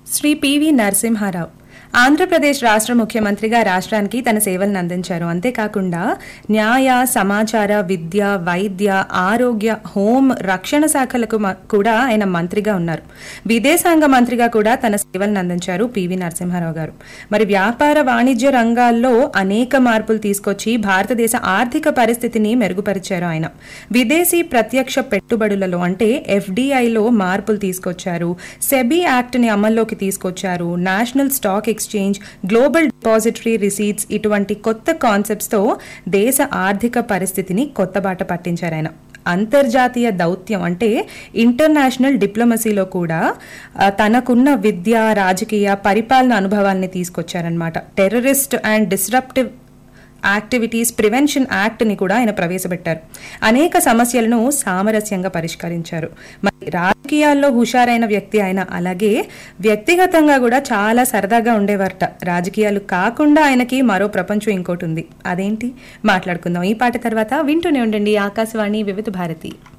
Shri PV Narasimha Rao Andhra Pradesh రాష్ట్ర ముఖ్యమంత్రిగా రాష్ట్రానికి తన సేవలను అందించారు అంతేకాకుండా న్యాయ సమాచార విద్య వైద్య ఆరోగ్య హోం రక్షణ శాఖలకు మ- కూడా ఆయన మంత్రిగా ఉన్నారు విదేశాంగ మంత్రిగా కూడా తన సేవలను అందించారు పివి నరసింహారావు గారు మరి వ్యాపార వాణిజ్య రంగాల్లో అనేక మార్పులు తీసుకొచ్చి భారతదేశ ఆర్థిక పరిస్థితిని మెరుగుపరిచారు ఆయన విదేశీ ప్రత్యక్ష పెట్టుబడులలో అంటే ఎఫ్డిఐలో మార్పులు తీసుకొచ్చారు సెబీ యాక్ట్ ని అమల్లోకి తీసుకొచ్చారు national stock exchange global depository receipts ఇటువంటి కొత్త కాన్సెప్ట్స్ తో దేశ ఆర్థిక పరిస్థితిని కొత్త బాట పట్టించారు ఆయన అంతర్జాతీయ దౌత్యం అంటే ఇంటర్నేషనల్ డిప్లొమసీలో కూడా ఆ, తనకున్న విద్య రాజకీయ పరిపాలన అనుభవాల్ని తీసుకొచ్చారనమాట terrorist and disruptive activities prevention act ని కూడా ఆయన ప్రవేశపెట్టారు అనేక సమస్యలను సామరస్యంగా పరిష్కరించారు మరి రాజకీయాల్లో హుషారైన వ్యక్తి ఆయన అలాగే వ్యక్తిగతంగా కూడా చాలా సరదాగా ఉండేవారట రాజకీయాలు కాకుండా ఆయనకి మరో ప్రపంచం ఇంకోటి ఉంది అదేంటి మాట్లాడుకుందాం ఈ పాట తర్వాత వింటూనే ఉండండి ఆకాశవాణి వివిధ భారతి